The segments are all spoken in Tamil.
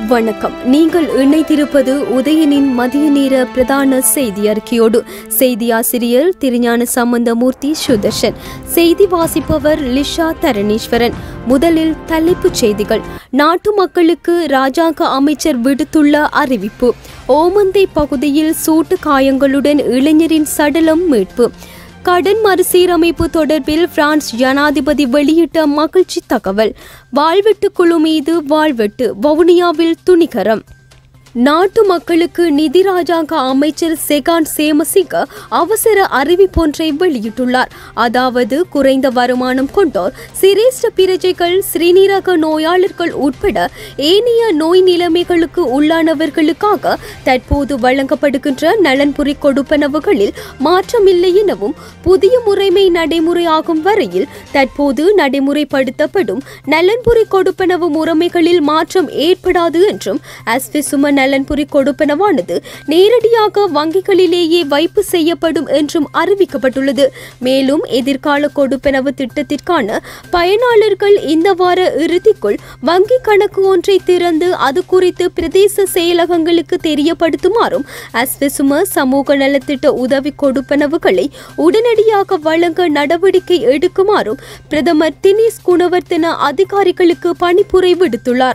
வணக்கம் நீங்கள் இணைத்திருப்பது உதயனின் மதிய நேர பிரதான செய்தி அறிக்கையோடு செய்தி ஆசிரியர் திருஞான சம்பந்தமூர்த்தி சுதர்ஷன் செய்தி வாசிப்பவர் லிஷா தரணீஸ்வரன் முதலில் தலைப்புச் செய்திகள் நாட்டு மக்களுக்கு ராஜாங்க அமைச்சர் விடுத்துள்ள அறிவிப்பு ஓமந்தை பகுதியில் சூட்டு காயங்களுடன் இளைஞரின் சடலம் மீட்பு கடன் மறுசீரமைப்பு தொடர்பில் பிரான்ஸ் ஜனாதிபதி வெளியிட்ட மகிழ்ச்சி தகவல் வாழ்வெட்டு குழு மீது வாழ்வெட்டு வவுனியாவில் துணிகரம் நாட்டு மக்களுக்கு நிதி ராஜாங்க அமைச்சர் செகான் சேமசிங்க அவசர அறிவிப்பொன்றை வெளியிட்டுள்ளார் அதாவது குறைந்த வருமானம் கொண்டோர் சிரேஷ்ட பிரஜைகள் சிறுநீரக நோயாளர்கள் உட்பட ஏனைய நோய் நிலைமைகளுக்கு உள்ளானவர்களுக்காக தற்போது வழங்கப்படுகின்ற நலன்புரி கொடுப்பனவுகளில் மாற்றமில்லை எனவும் புதிய முறைமை நடைமுறையாகும் வரையில் தற்போது நடைமுறைப்படுத்தப்படும் நலன்புரி கொடுப்பனவு முறைமைகளில் மாற்றம் ஏற்படாது என்றும் அஸ்விசும நலன்புரி கொடுப்பனவானது நேரடியாக வங்கிகளிலேயே வைப்பு செய்யப்படும் என்றும் அறிவிக்கப்பட்டுள்ளது மேலும் எதிர்கால கொடுப்பனவு திட்டத்திற்கான பயனாளர்கள் இந்த வார இறுதிக்குள் வங்கி கணக்கு ஒன்றை திறந்து அது குறித்து பிரதேச செயலகங்களுக்கு தெரியப்படுத்துமாறும் அஸ்விசும சமூக நலத்திட்ட உதவி கொடுப்பனவுகளை உடனடியாக வழங்க நடவடிக்கை எடுக்குமாறும் பிரதமர் தினேஷ் குணவர்த்தன அதிகாரிகளுக்கு பணிப்புரை விடுத்துள்ளார்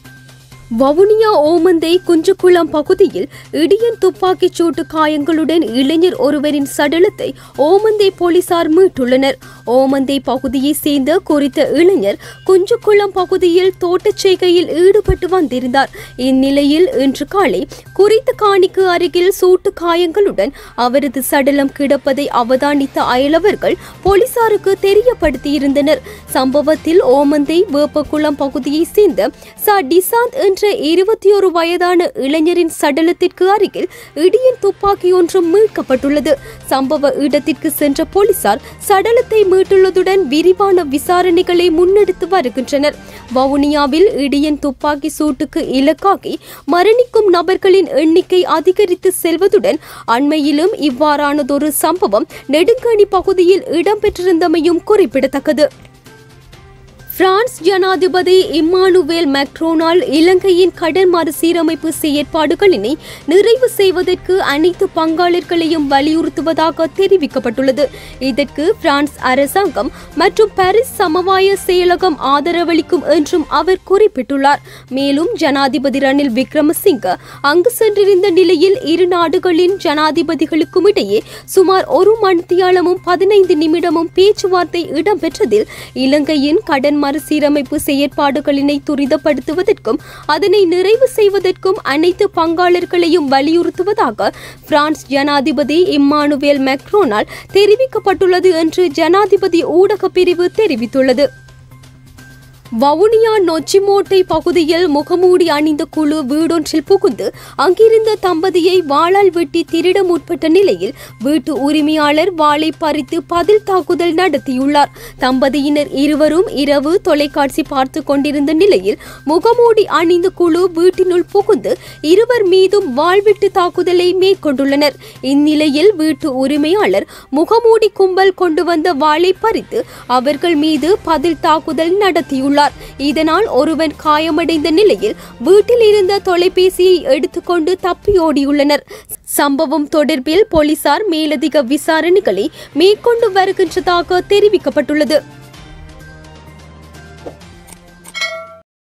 வவுனியா ஓமந்தை குஞ்சுக்குளம் பகுதியில் இடியன் துப்பாக்கிச் சூட்டு காயங்களுடன் இளைஞர் ஒருவரின் சடலத்தை ஓமந்தை போலீசார் மீட்டுள்ளனர் ஓமந்தை பகுதியைச் சேர்ந்த குறித்த இளைஞர் குஞ்சுக்குளம் பகுதியில் தோட்டச் செய்கையில் ஈடுபட்டு வந்திருந்தார் இந்நிலையில் இன்று காலை குறித்த காணிக்கு அருகில் சூட்டு காயங்களுடன் அவரது சடலம் கிடப்பதை அவதானித்த அயலவர்கள் போலீசாருக்கு தெரியப்படுத்தியிருந்தனர் சம்பவத்தில் ஓமந்தை வேப்பக்குளம் பகுதியைச் சேர்ந்த ச டிசாந்த் என்ற இருபத்தி ஒரு வயதான இளைஞரின் சடலத்திற்கு அருகில் இடியின் துப்பாக்கி ஒன்றும் மீட்கப்பட்டுள்ளது சம்பவ இடத்திற்கு சென்ற போலீசார் சடலத்தை மீட்டுள்ளதுடன் விரிவான விசாரணைகளை முன்னெடுத்து வருகின்றனர் வவுனியாவில் இடியன் துப்பாக்கி சூட்டுக்கு இலக்காகி மரணிக்கும் நபர்களின் எண்ணிக்கை அதிகரித்து செல்வதுடன் அண்மையிலும் இவ்வாறானதொரு சம்பவம் நெடுங்கணி பகுதியில் இடம்பெற்றிருந்தமையும் குறிப்பிடத்தக்கது பிரான்ஸ் ஜனாதிபதி இம்மானுவேல் மேக்ரோனால் இலங்கையின் கடன் மறுசீரமைப்பு செயற்பாடுகளினை நிறைவு செய்வதற்கு அனைத்து பங்காளர்களையும் வலியுறுத்துவதாக தெரிவிக்கப்பட்டுள்ளது இதற்கு பிரான்ஸ் அரசாங்கம் மற்றும் பாரிஸ் சமவாய செயலகம் ஆதரவளிக்கும் என்றும் அவர் குறிப்பிட்டுள்ளார் மேலும் ஜனாதிபதி ரணில் விக்ரமசிங்க அங்கு சென்றிருந்த நிலையில் இரு நாடுகளின் ஜனாதிபதிகளுக்கும் இடையே சுமார் ஒரு மணித்தியாலமும் பதினைந்து நிமிடமும் பேச்சுவார்த்தை இடம்பெற்றதில் இலங்கையின் கடன் மறுசீரமைப்பு செயற்பாடுகளினை துரிதப்படுத்துவதற்கும் அதனை நிறைவு செய்வதற்கும் அனைத்து பங்காளர்களையும் வலியுறுத்துவதாக பிரான்ஸ் ஜனாதிபதி இம்மானுவேல் மேக்ரோனால் தெரிவிக்கப்பட்டுள்ளது என்று ஜனாதிபதி ஊடக பிரிவு தெரிவித்துள்ளது வவுனியா நொச்சிமோட்டை பகுதியில் முகமூடி அணிந்த குழு வீடொன்றில் புகுந்து அங்கிருந்த தம்பதியை வாளால் வெட்டி திருட முற்பட்ட நிலையில் வீட்டு உரிமையாளர் வாளை பறித்து பதில் தாக்குதல் நடத்தியுள்ளார் தம்பதியினர் இருவரும் இரவு தொலைக்காட்சி பார்த்து கொண்டிருந்த நிலையில் முகமூடி அணிந்த குழு வீட்டினுள் புகுந்து இருவர் மீதும் வாழ்விட்டு தாக்குதலை மேற்கொண்டுள்ளனர் இந்நிலையில் வீட்டு உரிமையாளர் முகமூடி கும்பல் கொண்டு வந்த வாளை பறித்து அவர்கள் மீது பதில் தாக்குதல் நடத்தியுள்ளார் உள்ளார் இதனால் ஒருவன் காயமடைந்த நிலையில் வீட்டில் இருந்த தொலைபேசியை எடுத்துக்கொண்டு தப்பி ஓடியுள்ளனர் சம்பவம் தொடர்பில் போலீசார் மேலதிக விசாரணைகளை மேற்கொண்டு வருகின்றதாக தெரிவிக்கப்பட்டுள்ளது